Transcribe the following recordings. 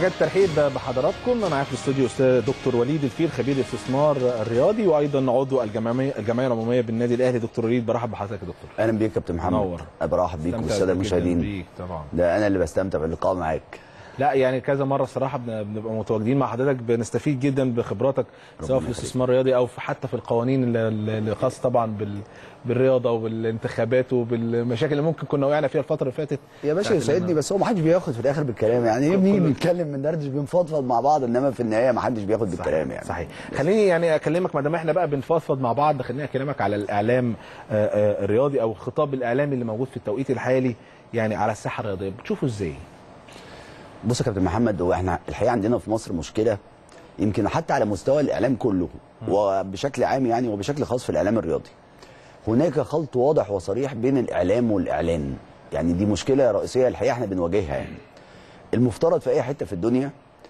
مجال الترحيب بحضراتكم معايا في الاستوديو استاذ دكتور وليد الفيل خبير الاستثمار الرياضي وايضا عضو الجمعيه الجمعيه العموميه بالنادي الاهلي دكتور وليد برحب بحضرتك يا دكتور اهلا بيك يا كابتن محمد منور. برحب بيك استمتع والساده جداً المشاهدين بيك طبعا ده انا اللي بستمتع باللقاء معاك لا يعني كذا مره الصراحه بن- بنبقى متواجدين مع حضرتك بنستفيد جدا بخبراتك سواء في الاستثمار الرياضي او في- حتى في القوانين اللي- اللي خاصه طبعا بال بالرياضه وبالانتخابات وبالمشاكل اللي ممكن كنا وقعنا فيها الفتره اللي فاتت يا باشا بتاعت يسعدني الإمام. بس هو ما حدش بياخد في الاخر بالكلام يعني ايه بنيجي كل- بنتكلم بندردش بنفضفض مع بعض انما في النهايه ما حدش بياخد بالكلام يعني صحيح خليني يعني اكلمك ما دام احنا بقى بنفضفض مع بعض خليني اكلمك على الاعلام آه، آه، الرياضي او الخطاب الاعلامي اللي موجود في التوقيت الحالي يعني على الساحه الرياضيه بتشوفه ازاي؟ بص يا كابتن محمد هو احنا الحقيقه عندنا في مصر مشكله يمكن حتى على مستوى الاعلام كله وبشكل عام يعني وبشكل خاص في الاعلام الرياضي هناك خلط واضح وصريح بين الاعلام والاعلان يعني دي مشكله رئيسيه الحقيقه احنا بنواجهها يعني المفترض في اي حته في الدنيا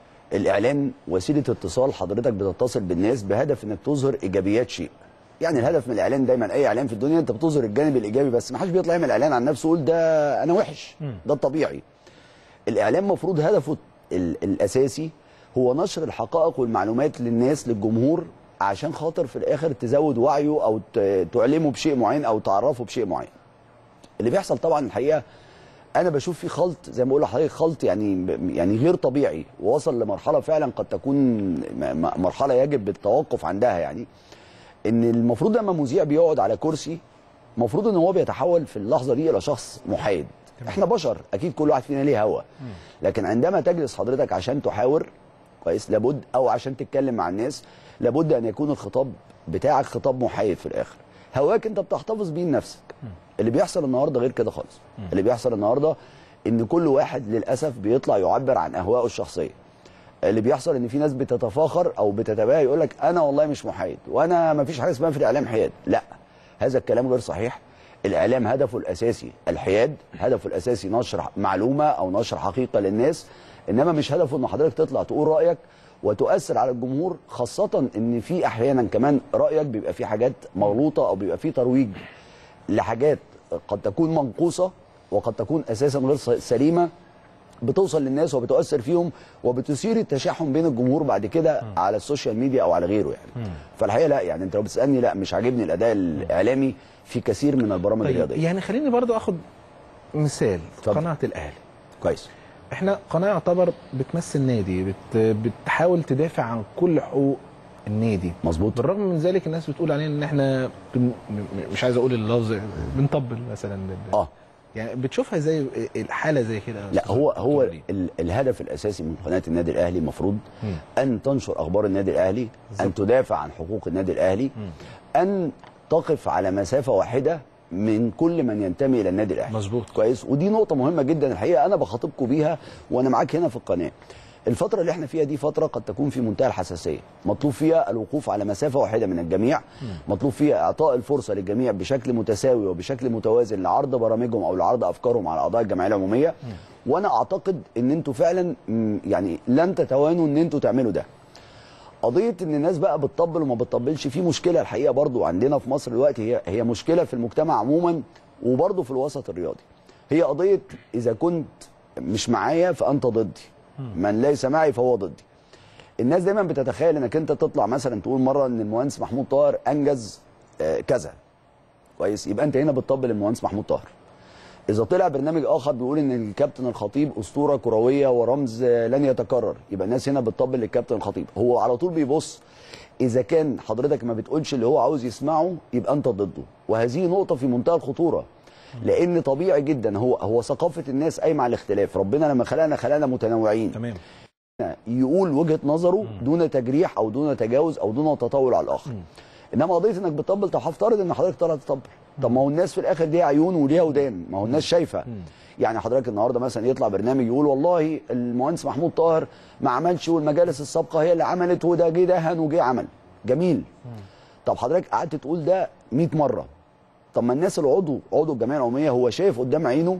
الاعلان وسيله اتصال حضرتك بتتصل بالناس بهدف انك تظهر ايجابيات شيء يعني الهدف من الاعلان دايما اي اعلان في الدنيا انت بتظهر الجانب الايجابي بس ما حدش بيطلع يعمل اعلان عن نفسه يقول ده انا وحش ده الطبيعي الاعلام مفروض هدفه ال- الاساسي هو نشر الحقائق والمعلومات للناس للجمهور عشان خاطر في الاخر تزود وعيه او ت- تعلمه بشيء معين او تعرفه بشيء معين اللي بيحصل طبعا الحقيقه انا بشوف في خلط زي ما بقول لحضرتك خلط يعني يعني غير طبيعي وصل لمرحله فعلا قد تكون م- م- مرحله يجب التوقف عندها يعني ان المفروض لما مذيع بيقعد على كرسي المفروض ان هو بيتحول في اللحظه دي الى شخص محايد احنا بشر اكيد كل واحد فينا ليه هوا لكن عندما تجلس حضرتك عشان تحاور كويس لابد او عشان تتكلم مع الناس لابد ان يكون الخطاب بتاعك خطاب محايد في الاخر هواك انت بتحتفظ بيه لنفسك اللي بيحصل النهارده غير كده خالص اللي بيحصل النهارده ان كل واحد للاسف بيطلع يعبر عن اهوائه الشخصيه اللي بيحصل ان في ناس بتتفاخر او بتتباهى يقول لك انا والله مش محايد وانا ما فيش حاجه اسمها في الاعلام حياد لا هذا الكلام غير صحيح الاعلام هدفه الاساسي الحياد هدفه الاساسي نشر معلومه او نشر حقيقه للناس انما مش هدفه ان حضرتك تطلع تقول رايك وتؤثر على الجمهور خاصه ان في احيانا كمان رايك بيبقى فيه حاجات مغلوطه او بيبقى فيه ترويج لحاجات قد تكون منقوصه وقد تكون اساسا غير سليمه بتوصل للناس وبتؤثر فيهم وبتثير التشاحن بين الجمهور بعد كده على السوشيال ميديا او على غيره يعني فالحقيقه لا يعني انت لو بتسالني لا مش عاجبني الاداء الاعلامي في كثير من البرامج طيب الرياضيه يعني خليني برضو اخد مثال اتفضل. قناه الاهلي كويس احنا قناه يعتبر بتمثل نادي بت بتحاول تدافع عن كل حقوق النادي مظبوط بالرغم من ذلك الناس بتقول علينا ان احنا بن... م- م- مش عايز اقول اللفظ بنطبل مثلا لل- اه يعني بتشوفها زي الحاله زي كده يا لا أستاذ هو دكتور هو وليد؟ ال الهدف الاساسي من قناه النادي الاهلي المفروض مم. ان تنشر اخبار النادي الاهلي ان بالظبط. تدافع عن حقوق النادي الاهلي ان تقف على مسافه واحده من كل من ينتمي الى النادي الاهلي مظبوط. كويس ودي نقطه مهمه جدا الحقيقه انا بخاطبكم بيها وانا معاك هنا في القناه الفترة اللي احنا فيها دي فترة قد تكون في منتهى الحساسية، مطلوب فيها الوقوف على مسافة واحدة من الجميع، مطلوب فيها إعطاء الفرصة للجميع بشكل متساوي وبشكل متوازن لعرض برامجهم أو لعرض أفكارهم على أعضاء الجمعية العمومية، وأنا أعتقد إن أنتوا فعلا م، يعني لن تتوانوا إن أنتوا تعملوا ده. قضيه ان الناس بقى بتطبل وما بتطبلش في مشكله الحقيقه برضو عندنا في مصر دلوقتي هي هي مشكله في المجتمع عموما وبرضو في الوسط الرياضي هي قضيه اذا كنت مش معايا فانت ضدي من ليس معي فهو ضدي الناس دايما بتتخيل انك انت تطلع مثلا تقول مره ان المهندس محمود طاهر انجز آه، كذا كويس يبقى انت هنا بتطبل المهندس محمود طاهر اذا طلع برنامج اخر بيقول ان الكابتن الخطيب اسطوره كرويه ورمز آه، لن يتكرر يبقى الناس هنا بتطبل للكابتن الخطيب هو على طول بيبص اذا كان حضرتك ما بتقولش اللي هو عاوز يسمعه يبقى انت ضده وهذه نقطه في منتهى الخطوره لان طبيعي جدا هو هو ثقافه الناس قايمه على الاختلاف ربنا لما خلقنا خلقنا متنوعين تمام يقول وجهه نظره دون تجريح او دون تجاوز او دون تطاول على الاخر انما قضيه انك بتطبل طب هفترض ان حضرتك طلعت تطبل طب ما هو الناس في الاخر ليها عيون وليها ودان ما هو الناس شايفه يعني حضرتك النهارده مثلا يطلع برنامج يقول والله المهندس محمود طاهر ما عملش والمجالس السابقه هي اللي عملت وده جه دهن وجه عمل جميل طب حضرتك قعدت تقول ده 100 مره طب ما الناس العضو عضو الجمعيه العموميه هو شايف قدام عينه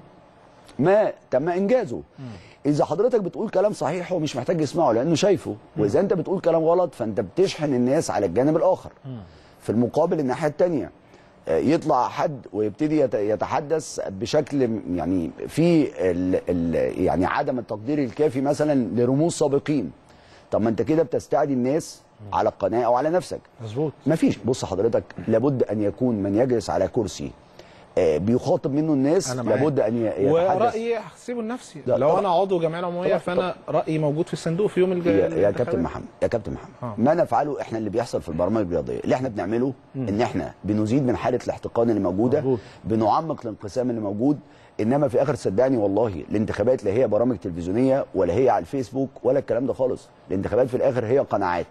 ما تم انجازه اذا حضرتك بتقول كلام صحيح هو مش محتاج يسمعه لانه شايفه واذا انت بتقول كلام غلط فانت بتشحن الناس على الجانب الاخر في المقابل الناحيه الثانيه آه، يطلع حد ويبتدي يت- يتحدث بشكل م- يعني في ال ال يعني عدم التقدير الكافي مثلا لرموز سابقين طب ما انت كده بتستعدي الناس على القناه او على نفسك مظبوط مفيش بص حضرتك لابد ان يكون من يجلس على كرسي آه، بيخاطب منه الناس أنا معاك. لابد ان ي- يتحدث ورأيي هحسبه لنفسي لا، لو طبعا. انا عضو جمعيه العموميه طبعا، فانا رايي موجود في الصندوق في يوم الج- يا, يا الانتخابات. كابتن محمد يا كابتن محمد آه. ما نفعله احنا اللي بيحصل في البرامج الرياضيه اللي احنا بنعمله ان احنا بنزيد من حاله الاحتقان اللي موجوده مظبوط. بنعمق الانقسام اللي موجود انما في اخر صدقني والله الانتخابات لا هي برامج تلفزيونيه ولا هي على الفيسبوك ولا الكلام ده خالص الانتخابات في الاخر هي قناعات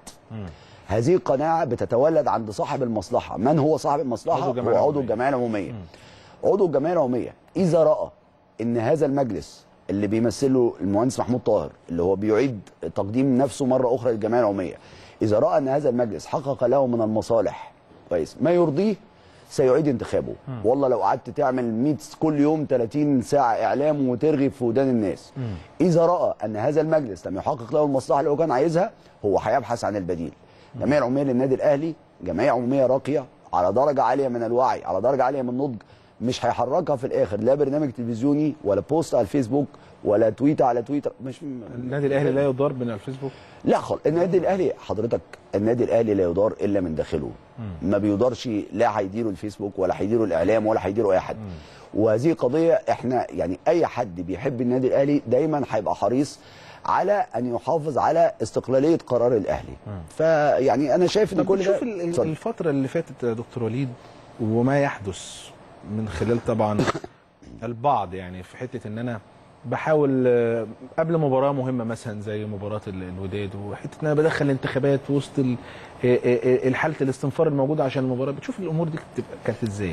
هذه القناعه بتتولد عند صاحب المصلحه من هو صاحب المصلحه عضو الجمعية هو عضو العمومية. الجمعيه العموميه عضو الجمعيه العموميه اذا راى ان هذا المجلس اللي بيمثله المهندس محمود طاهر اللي هو بيعيد تقديم نفسه مره اخرى للجمعيه العموميه اذا راى ان هذا المجلس حقق له من المصالح كويس ما يرضيه سيعيد انتخابه والله لو قعدت تعمل 100 كل يوم 30 ساعه اعلام وترغي في ودان الناس اذا راى ان هذا المجلس لم يحقق له المصلحه اللي هو كان عايزها هو هيبحث عن البديل الجمعيه العموميه للنادي الاهلي جمعيه عموميه راقيه على درجه عاليه من الوعي على درجه عاليه من النضج مش هيحركها في الاخر لا برنامج تلفزيوني ولا بوست على الفيسبوك ولا تويته على تويتر مش النادي الاهلي لا يضار من الفيسبوك لا خالص النادي الاهلي حضرتك النادي الاهلي لا يدار الا من داخله ما بيدارش لا هيديروا الفيسبوك ولا هيديروا الاعلام ولا هيديروا اي حد وهذه قضيه احنا يعني اي حد بيحب النادي الاهلي دايما هيبقى حريص على ان يحافظ على استقلاليه قرار الاهلي فيعني انا شايف ان طب كل ده بتشوف ال- ال- اتفضل. الفترة اللي فاتت يا دكتور وليد وما يحدث من خلال طبعا البعض يعني في حتة ان انا بحاول آه، قبل مباراة مهمة مثلا زي مباراة ال- الوداد وحتة ان انا بدخل الانتخابات وسط ال- آه، آه، آه، حالة الاستنفار الموجودة عشان المباراة بتشوف الامور دي بتبقى كانت ازاي؟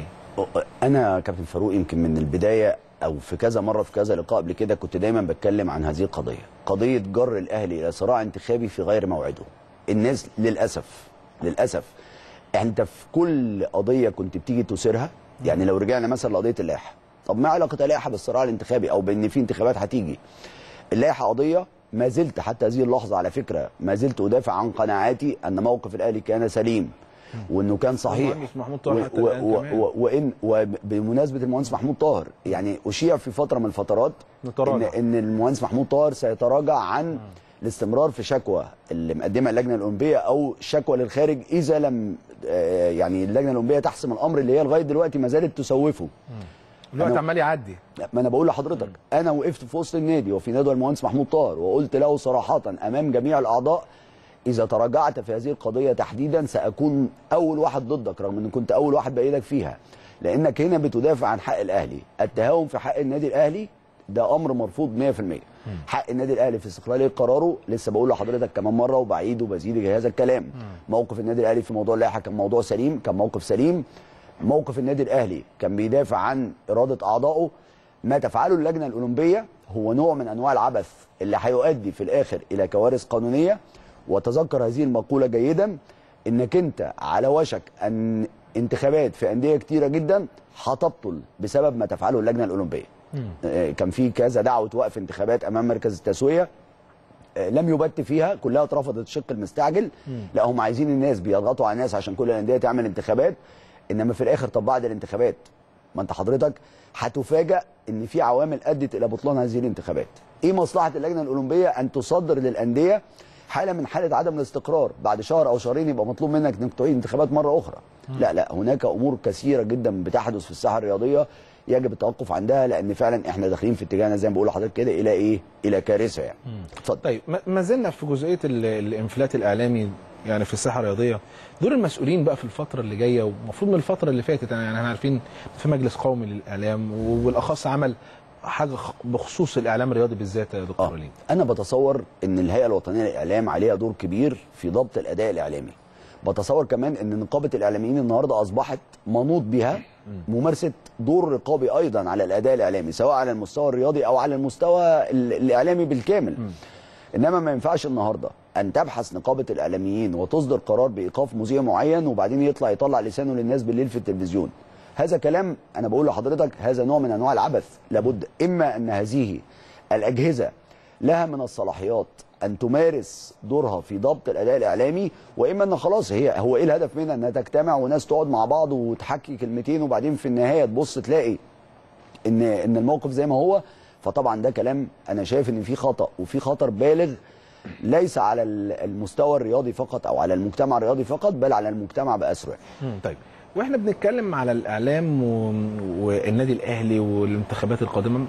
انا كابتن فاروق يمكن من البدايه او في كذا مره في كذا لقاء قبل كده كنت دايما بتكلم عن هذه القضيه قضيه جر الاهلي الى صراع انتخابي في غير موعده الناس للاسف للاسف انت في كل قضيه كنت بتيجي تثيرها يعني لو رجعنا مثلا لقضيه اللائحه طب ما علاقه اللائحه بالصراع الانتخابي او بان في انتخابات هتيجي اللائحه قضيه ما زلت حتى هذه اللحظه على فكره ما زلت ادافع عن قناعاتي ان موقف الاهلي كان سليم وانه كان صحيح المهندس محمود طاهر و- حتى و- الآن و- كمان. و- وان وبمناسبه المهندس محمود طاهر يعني اشيع في فتره من الفترات ان نتراجع. ان المهندس محمود طاهر سيتراجع عن الاستمرار في شكوى اللي مقدمها اللجنه الاولمبيه او شكوى للخارج اذا لم آه، يعني اللجنه الاولمبيه تحسم الامر اللي هي لغايه دلوقتي ما زالت تسوفه الوقت أنا- عمال يعدي ما انا بقول لحضرتك انا وقفت في وسط النادي وفي ندوه المهندس محمود طاهر وقلت له صراحه امام جميع الاعضاء اذا تراجعت في هذه القضيه تحديدا ساكون اول واحد ضدك رغم ان كنت اول واحد بايدك فيها لانك هنا بتدافع عن حق الاهلي التهاون في حق النادي الاهلي ده امر مرفوض 100% حق النادي الاهلي في استقلاليه قراره لسه بقول لحضرتك كمان مره وبعيد وبزيد هذا الكلام موقف النادي الاهلي في موضوع اللائحه كان موضوع سليم كان موقف سليم موقف النادي الاهلي كان بيدافع عن اراده اعضائه ما تفعله اللجنه الاولمبيه هو نوع من انواع العبث اللي هيؤدي في الاخر الى كوارث قانونيه وتذكر هذه المقوله جيدا انك انت على وشك ان انتخابات في انديه كتيره جدا هتبطل بسبب ما تفعله اللجنه الاولمبيه آه، كان في كذا دعوه وقف انتخابات امام مركز التسويه آه، لم يبت فيها كلها اترفضت الشق المستعجل لا هم عايزين الناس بيضغطوا على الناس عشان كل الانديه تعمل انتخابات انما في الاخر طب بعد الانتخابات ما انت حضرتك هتفاجأ ان في عوامل ادت الى بطلان هذه الانتخابات ايه مصلحه اللجنه الاولمبيه ان تصدر للانديه حاله من حاله عدم الاستقرار بعد شهر او شهرين يبقى مطلوب منك انك تعيد انتخابات مره اخرى لا لا هناك امور كثيره جدا بتحدث في الساحه الرياضيه يجب التوقف عندها لان فعلا احنا داخلين في اتجاهنا زي ما بقول لحضرتك كده الى ايه الى كارثه يعني اتفضل طيب ما- ما زلنا في جزئيه ال- الانفلات الاعلامي يعني في الساحه الرياضيه دور المسؤولين بقى في الفتره اللي جايه ومفروض من الفتره اللي فاتت يعني احنا عارفين في مجلس قومي للاعلام وبالاخص عمل حاجه خ- بخصوص الاعلام الرياضي بالذات يا دكتور اه وليد انا بتصور ان الهيئه الوطنيه للاعلام عليها دور كبير في ضبط الاداء الاعلامي بتصور كمان ان نقابه الاعلاميين النهارده اصبحت منوط بها ممارسه دور رقابي ايضا على الاداء الاعلامي سواء على المستوى الرياضي او على المستوى ال- الاعلامي بالكامل انما ما ينفعش النهارده ان تبحث نقابه الاعلاميين وتصدر قرار بايقاف مذيع معين وبعدين يطلع يطلع لسانه للناس بالليل في التلفزيون هذا كلام انا بقول لحضرتك هذا نوع من انواع العبث لابد اما ان هذه الاجهزه لها من الصلاحيات ان تمارس دورها في ضبط الاداء الاعلامي واما ان خلاص هي هو ايه الهدف منها انها تجتمع وناس تقعد مع بعض وتحكي كلمتين وبعدين في النهايه تبص تلاقي ان ان الموقف زي ما هو فطبعا ده كلام انا شايف ان في خطا وفي خطر بالغ ليس على ال- المستوى الرياضي فقط او على المجتمع الرياضي فقط بل على المجتمع باسره مم، طيب واحنا بنتكلم على الاعلام و... والنادي الاهلي والانتخابات القادمه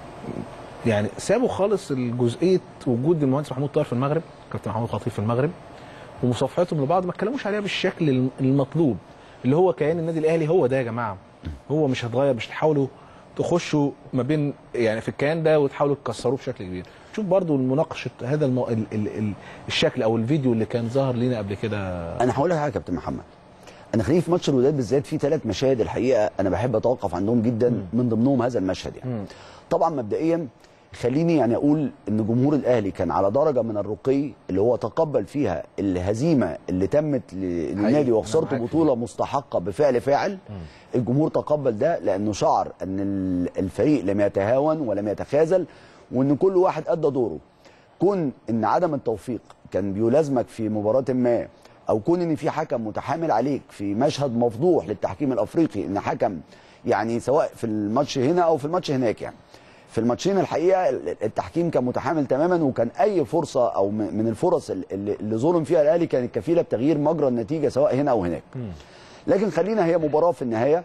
يعني سابوا خالص الجزئيه وجود المهندس محمود طاهر في المغرب كابتن محمود خطيب في المغرب ومصافحتهم لبعض ما اتكلموش عليها بالشكل الم- المطلوب اللي هو كيان النادي الاهلي هو ده يا جماعه هو مش هتغير مش تحاولوا تخشوا ما بين يعني في الكيان ده وتحاولوا تكسروه بشكل كبير شوف برضو مناقشه هذا المو... ال... ال... ال... الشكل او الفيديو اللي كان ظهر لينا قبل كده انا هقول لك حاجه يا كابتن محمد انا خليني في ماتش الوداد بالذات في ثلاث مشاهد الحقيقه انا بحب اتوقف عندهم جدا من ضمنهم هذا المشهد يعني طبعا مبدئيا خليني يعني اقول ان جمهور الاهلي كان على درجه من الرقي اللي هو تقبل فيها الهزيمه اللي تمت ل- للنادي أنا وخسارته معاك بطوله مستحقه بفعل فاعل الجمهور تقبل ده لانه شعر ان ال- الفريق لم يتهاون ولم يتخاذل وان كل واحد ادى دوره كون ان عدم التوفيق كان بيلازمك في مباراه ما او كون ان في حكم متحامل عليك في مشهد مفضوح للتحكيم الافريقي ان حكم يعني سواء في الماتش هنا او في الماتش هناك يعني في الماتشين الحقيقه التحكيم كان متحامل تماما وكان اي فرصه او م- من الفرص اللي اللي ظلم فيها الاهلي كانت كفيله بتغيير مجرى النتيجه سواء هنا او هناك لكن خلينا هي مباراه في النهايه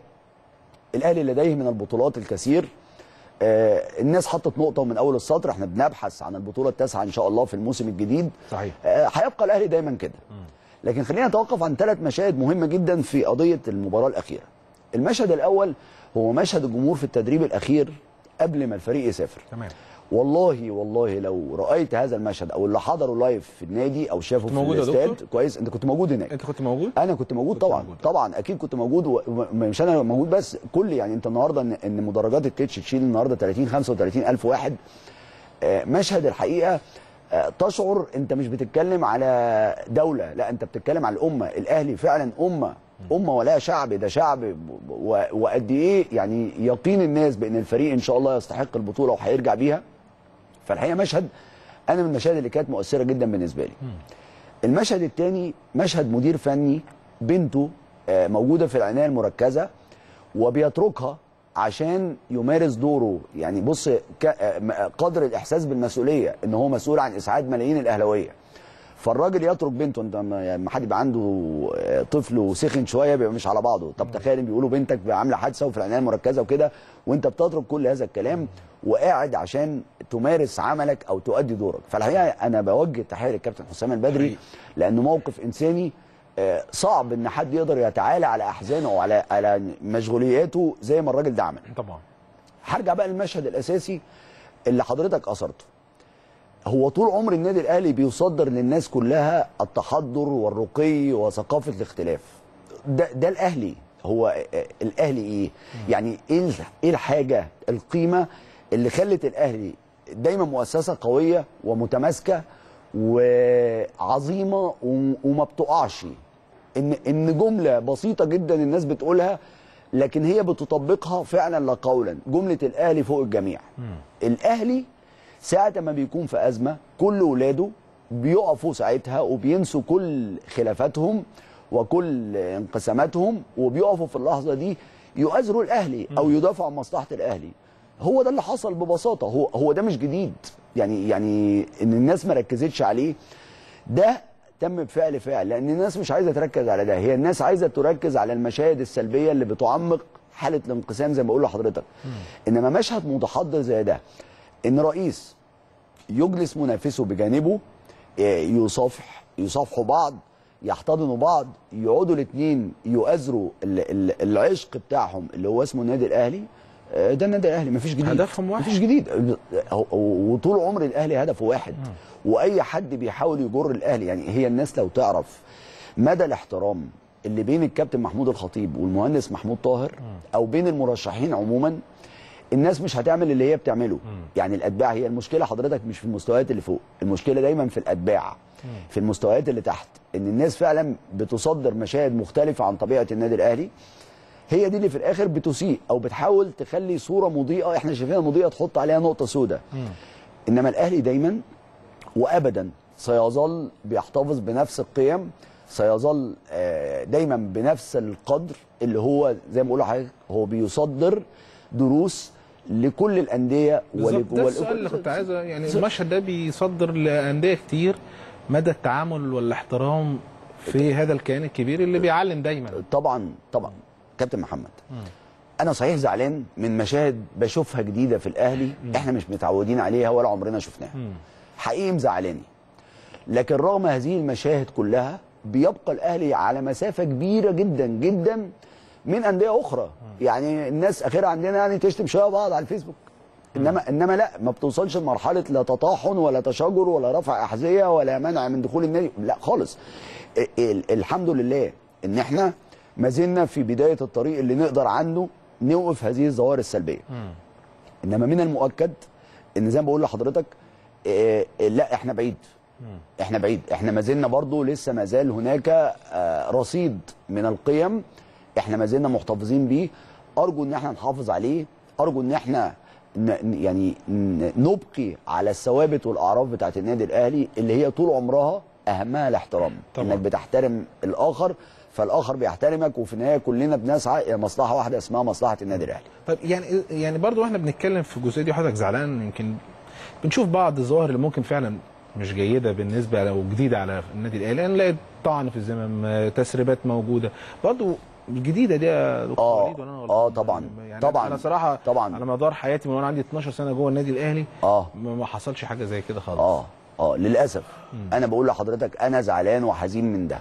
الاهلي لديه من البطولات الكثير آه، الناس حطت نقطه من اول السطر احنا بنبحث عن البطوله التاسعه ان شاء الله في الموسم الجديد صحيح آه، هيبقى الاهلي دايما كده لكن خلينا نتوقف عن ثلاث مشاهد مهمه جدا في قضيه المباراه الاخيره المشهد الاول هو مشهد الجمهور في التدريب الاخير قبل ما الفريق يسافر تمام والله والله لو رايت هذا المشهد او اللي حضروا لايف في النادي او شافوا كنت في موجود يا الاستاد دكتور؟ كويس انت كنت موجود هناك انت كنت موجود انا كنت موجود كنت طبعا موجود. طبعا اكيد كنت موجود و- ومش انا موجود بس كل يعني انت النهارده ان, إن مدرجات التتش تشيل النهارده 30 35 الف واحد آه، مشهد الحقيقه آه، تشعر انت مش بتتكلم على دوله لا انت بتتكلم على الامه الاهلي فعلا امه امه ولا شعب ده شعب و- وقد ايه يعني يقين الناس بان الفريق ان شاء الله يستحق البطوله وهيرجع بيها فالحقيقه مشهد انا من المشاهد اللي كانت مؤثره جدا بالنسبه لي المشهد الثاني مشهد مدير فني بنته آه، موجوده في العنايه المركزه وبيتركها عشان يمارس دوره يعني بص ك- آه، م- آه، قدر الاحساس بالمسؤوليه ان هو مسؤول عن اسعاد ملايين الاهلاويه فالراجل يترك بنته انت لما يعني لما حد يبقى عنده آه، طفل وسخن شويه بيبقى مش على بعضه طب تخيل بيقولوا بنتك عامله حادثه وفي العنايه المركزه وكده وانت بتترك كل هذا الكلام وقاعد عشان تمارس عملك او تؤدي دورك فالحقيقه انا بوجه تحيه للكابتن حسام البدري حقيقي. لانه موقف انساني آه، صعب ان حد يقدر يتعالى على احزانه او على على مشغولياته زي ما الراجل ده عمل طبعا هرجع بقى للمشهد الاساسي اللي حضرتك اثرته هو طول عمر النادي الاهلي بيصدر للناس كلها التحضر والرقي وثقافه الاختلاف ده ده الاهلي هو آه، الاهلي ايه يعني ايه ال- ايه الحاجه القيمه اللي خلت الاهلي دايما مؤسسه قويه ومتماسكه وعظيمه و- وما بتقعش ان ان جمله بسيطه جدا الناس بتقولها لكن هي بتطبقها فعلا لا قولا جمله الاهلي فوق الجميع الاهلي ساعه ما بيكون في ازمه كل ولاده بيقفوا ساعتها وبينسوا كل خلافاتهم وكل انقساماتهم وبيقفوا في اللحظه دي يؤازروا الاهلي او يدافعوا عن مصلحه الاهلي هو ده اللي حصل ببساطه هو هو ده مش جديد يعني يعني ان الناس ما ركزتش عليه ده تم بفعل فاعل لان الناس مش عايزه تركز على ده هي الناس عايزه تركز على المشاهد السلبيه اللي بتعمق حاله الانقسام زي ما بقول لحضرتك انما مشهد متحضر زي ده ان رئيس يجلس منافسه بجانبه آه، يصافح يصافحوا بعض يحتضنوا بعض يقعدوا الاثنين يؤازروا ال- ال- العشق بتاعهم اللي هو اسمه النادي الاهلي آه، ده النادي الاهلي مفيش جديد هدفهم واحد. مفيش جديد آه، وطول عمر الاهلي هدفه واحد واي حد بيحاول يجر الاهلي يعني هي الناس لو تعرف مدى الاحترام اللي بين الكابتن محمود الخطيب والمهندس محمود طاهر او بين المرشحين عموما الناس مش هتعمل اللي هي بتعمله يعني الاتباع هي المشكله حضرتك مش في المستويات اللي فوق المشكله دايما في الاتباع في المستويات اللي تحت ان الناس فعلا بتصدر مشاهد مختلفه عن طبيعه النادي الاهلي هي دي اللي في الاخر بتسيء او بتحاول تخلي صوره مضيئه احنا شايفينها مضيئه تحط عليها نقطه سوداء انما الاهلي دايما وابدا سيظل بيحتفظ بنفس القيم سيظل آه، دايما بنفس القدر اللي هو زي ما بقول لحضرتك هو بيصدر دروس لكل الانديه بالظبط ده ول- السؤال اللي كنت عايز يعني المشهد ده بيصدر لانديه كتير مدى التعامل والاحترام في هذا الكيان الكبير اللي بيعلم دايما طبعا طبعا كابتن محمد انا صحيح زعلان من مشاهد بشوفها جديده في الاهلي احنا مش متعودين عليها ولا عمرنا شفناها حقيقي مزعلاني لكن رغم هذه المشاهد كلها بيبقى الاهلي على مسافه كبيره جدا جدا من انديه اخرى يعني الناس اخيرا عندنا يعني تشتم شويه بعض على الفيسبوك انما انما لا ما بتوصلش لمرحله لا تطاحن ولا تشاجر ولا رفع احذيه ولا منع من دخول النادي لا خالص ال- ال- الحمد لله ان احنا ما زلنا في بدايه الطريق اللي نقدر عنه نوقف هذه الظواهر السلبيه انما من المؤكد ان زي ما بقول لحضرتك آه، آه، لا احنا بعيد احنا بعيد احنا ما زلنا برضو لسه ما زال هناك آه، رصيد من القيم احنا ما زلنا محتفظين بيه ارجو ان احنا نحافظ عليه ارجو ان احنا ن- يعني ن- نبقي على الثوابت والاعراف بتاعت النادي الاهلي اللي هي طول عمرها اهمها الاحترام طبعاً. انك بتحترم الاخر فالاخر بيحترمك وفي النهايه كلنا بنسعى الى مصلحه واحده اسمها مصلحه النادي الاهلي طيب يعني يعني برضو واحنا بنتكلم في الجزئيه دي حضرتك زعلان يمكن بنشوف بعض الظواهر اللي ممكن فعلا مش جيده بالنسبه او جديده على النادي الاهلي يعني نلاقي طعن في الزمام آه، تسريبات موجوده برضو الجديده دي يا دكتور آه، وليد ولا انا آه، غلطان؟ طبعاً، يعني طبعاً، انا صراحه طبعاً. على مدار حياتي من وانا عندي 12 سنه جوه النادي الاهلي اه ما ما حصلش حاجه زي كده خالص اه اه للاسف انا بقول لحضرتك انا زعلان وحزين من ده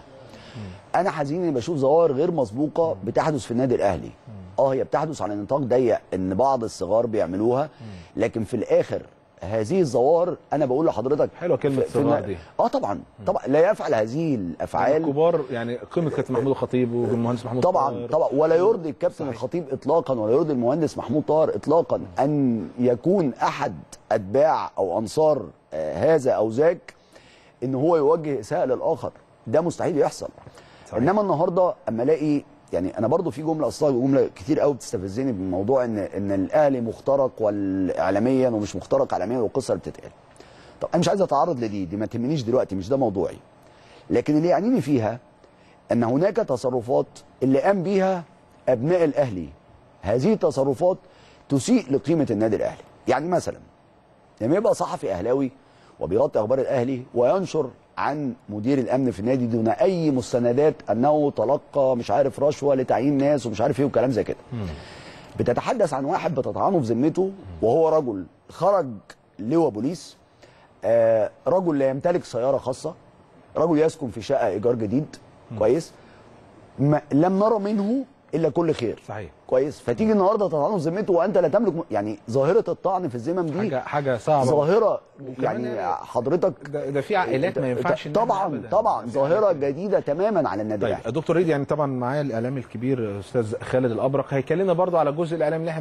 انا حزين اني بشوف ظواهر غير مسبوقه بتحدث في النادي الاهلي اه هي بتحدث على نطاق ضيق ان بعض الصغار بيعملوها لكن في الاخر هذه الظواهر انا بقول لحضرتك حلوه كلمه في- في صغار النا- دي اه طبعا طبعا لا يفعل هذه الافعال الكبار يعني قيمه كابتن محمود الخطيب والمهندس محمود طبعا طاهر. طبعا ولا يرضي الكابتن صحيح. الخطيب اطلاقا ولا يرضي المهندس محمود طاهر اطلاقا ان يكون احد اتباع او انصار آه، هذا او ذاك ان هو يوجه اساءه للاخر ده مستحيل يحصل صحيح. انما النهارده اما الاقي يعني انا برضو في جمله اصلا جمله كتير قوي بتستفزني بموضوع ان ان الاهلي مخترق والاعلاميا ومش مخترق اعلاميا والقصه اللي بتتقال طب انا مش عايز اتعرض لدي دي ما تهمنيش دلوقتي مش ده موضوعي لكن اللي يعنيني فيها ان هناك تصرفات اللي قام بيها ابناء الاهلي هذه التصرفات تسيء لقيمه النادي الاهلي يعني مثلا لما يبقى صحفي اهلاوي وبيغطي اخبار الاهلي وينشر عن مدير الامن في النادي دون اي مستندات انه تلقى مش عارف رشوه لتعيين ناس ومش عارف ايه وكلام زي كده بتتحدث عن واحد بتطعنه في ذمته وهو رجل خرج لواء بوليس آه رجل لا يمتلك سياره خاصه رجل يسكن في شقه ايجار جديد كويس ما لم نرى منه الا كل خير صحيح كويس فتيجي النهارده تطعنه في ذمته وانت لا تملك م- يعني ظاهره الطعن في الذمم دي حاجه حاجه صعبه ظاهره وكمان يعني يعني حضرتك ده, ده في عائلات ما ينفعش إنها طبعا أبداً. طبعا في ظاهره عائلات- جديده تماما على النادي طيب الاهلي دكتور ريد يعني طبعا معايا الاعلامي الكبير استاذ خالد الابرق هيكلمنا برضو على الجزء الاعلامي اللي احنا